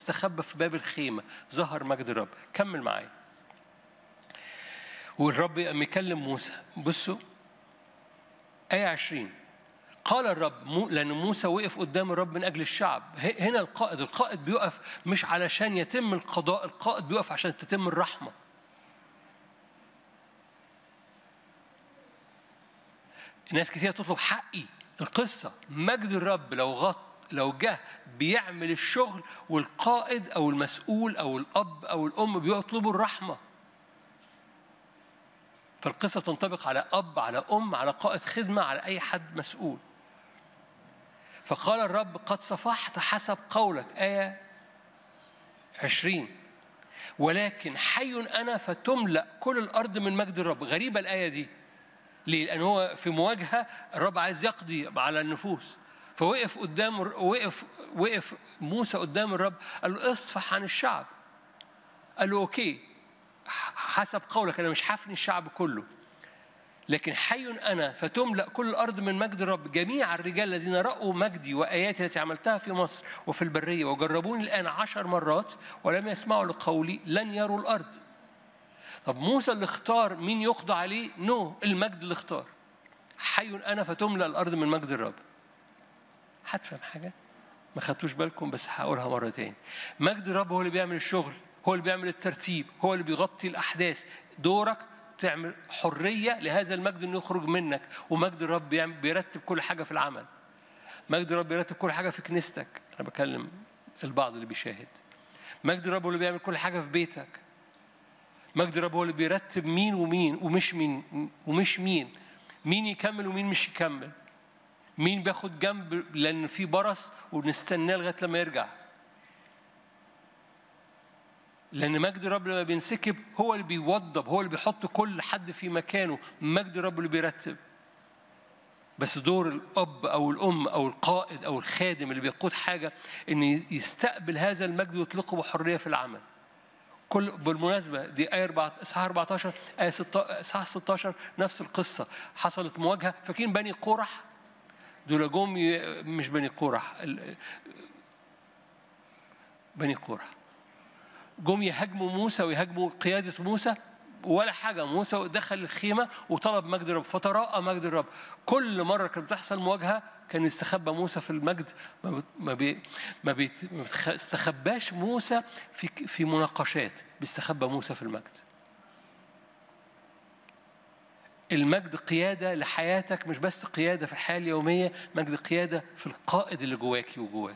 استخبى في باب الخيمة ظهر مجد الرب كمل معايا والرب قام يكلم موسى بصوا آية 20 قال الرب مو لأن موسى وقف قدام الرب من أجل الشعب ه- هنا القائد القائد بيقف مش علشان يتم القضاء القائد بيقف عشان تتم الرحمة ناس كتير تطلب حقي القصة مجد الرب لو غط لو جه بيعمل الشغل والقائد أو المسؤول أو الأب أو الأم بيطلبوا الرحمة فالقصة تنطبق على أب على أم على قائد خدمة على أي حد مسؤول فقال الرب قد صفحت حسب قولك آية عشرين ولكن حي أنا فتملأ كل الأرض من مجد الرب غريبة الآية دي ليه؟ لأن هو في مواجهة الرب عايز يقضي على النفوس فوقف قدام وقف وقف موسى قدام الرب قال له اصفح عن الشعب قال له اوكي حسب قولك انا مش حفني الشعب كله لكن حي انا فتملا كل الارض من مجد الرب جميع الرجال الذين راوا مجدي واياتي التي عملتها في مصر وفي البريه وجربوني الان عشر مرات ولم يسمعوا لقولي لن يروا الارض طب موسى اللي اختار مين يقضى عليه نو المجد اللي اختار حي انا فتملا الارض من مجد الرب هتفهم حاجه ما خدتوش بالكم بس هقولها مره تاني مجد الرب هو اللي بيعمل الشغل هو اللي بيعمل الترتيب هو اللي بيغطي الاحداث دورك تعمل حريه لهذا المجد انه يخرج منك ومجد الرب بيعمل بيرتب كل حاجه في العمل مجد الرب بيرتب كل حاجه في كنيستك انا بكلم البعض اللي بيشاهد مجد الرب هو اللي بيعمل كل حاجه في بيتك مجد الرب هو اللي بيرتب مين ومين ومش مين ومش مين مين يكمل ومين مش يكمل مين بياخد جنب لان في برص ونستناه لغايه لما يرجع لان مجد الرب لما بينسكب هو اللي بيوضب هو اللي بيحط كل حد في مكانه مجد الرب اللي بيرتب بس دور الاب او الام او القائد او الخادم اللي بيقود حاجه ان يستقبل هذا المجد ويطلقه بحريه في العمل كل بالمناسبة دي آية 4 إصحاح 14 آية 16 إصحاح 16 نفس القصة حصلت مواجهة فاكرين بني قرح دول جم ي- مش بني قرح ال- بني قرح جم يهاجموا موسى ويهاجموا قيادة موسى ولا حاجة موسى دخل الخيمة وطلب مجد الرب فتراءى مجد الرب كل مرة كانت بتحصل مواجهة كان يستخبى موسى في المجد ما بي ما بي ما بي- ما بيستخباش موسى في في مناقشات بيستخبى موسى في المجد المجد قيادة لحياتك مش بس قيادة في الحياة اليومية مجد قيادة في القائد اللي جواكي وجواك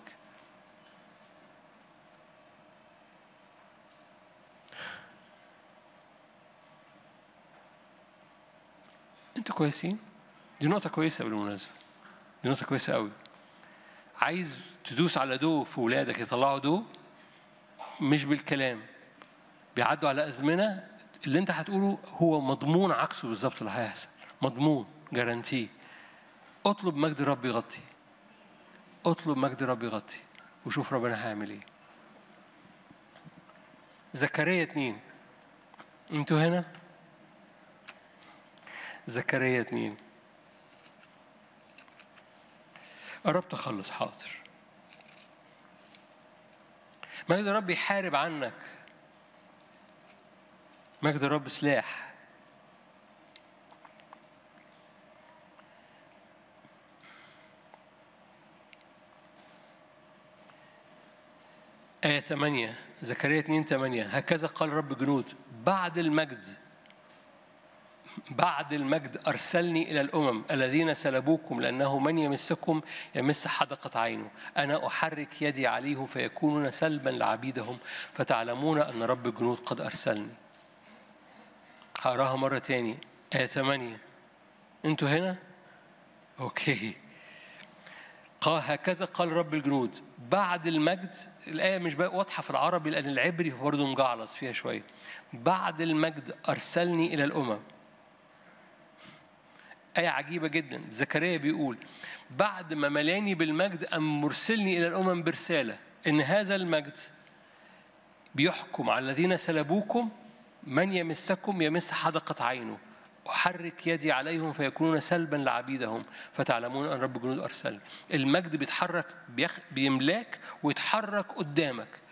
انتوا كويسين دي نقطة كويسة بالمناسبة دي نقطة كويسة قوي عايز تدوس على دو في ولادك يطلعوا دو مش بالكلام بيعدوا على أزمنة اللي أنت هتقوله هو مضمون عكسه بالظبط اللي هيحصل مضمون جارانتي اطلب مجد رب يغطي اطلب مجد رب يغطي وشوف ربنا هيعمل ايه زكريا اتنين انتوا هنا زكريا اتنين قربت اخلص حاضر مجد الرب يحارب عنك مجد الرب سلاح آية 8 زكريا 2 8 هكذا قال رب جنود بعد المجد بعد المجد أرسلني إلى الأمم الذين سلبوكم لأنه من يمسكم يمس حدقة عينه أنا أحرك يدي عليهم فيكونون سلبا لعبيدهم فتعلمون أن رب الجنود قد أرسلني هقراها مرة تاني آية 8 أنتوا هنا؟ أوكي قال هكذا قال رب الجنود بعد المجد الآية مش بقى واضحة في العربي لأن العبري برضه مجعلص فيها شوية بعد المجد أرسلني إلى الأمم آية عجيبة جدا زكريا بيقول بعد ما ملاني بالمجد أم مرسلني إلى الأمم برسالة إن هذا المجد بيحكم على الذين سلبوكم من يمسكم يمس حدقة عينه أحرك يدي عليهم فيكونون سلبا لعبيدهم فتعلمون أن رب جنود أرسلني المجد بيتحرك بيخ... بيملاك ويتحرك قدامك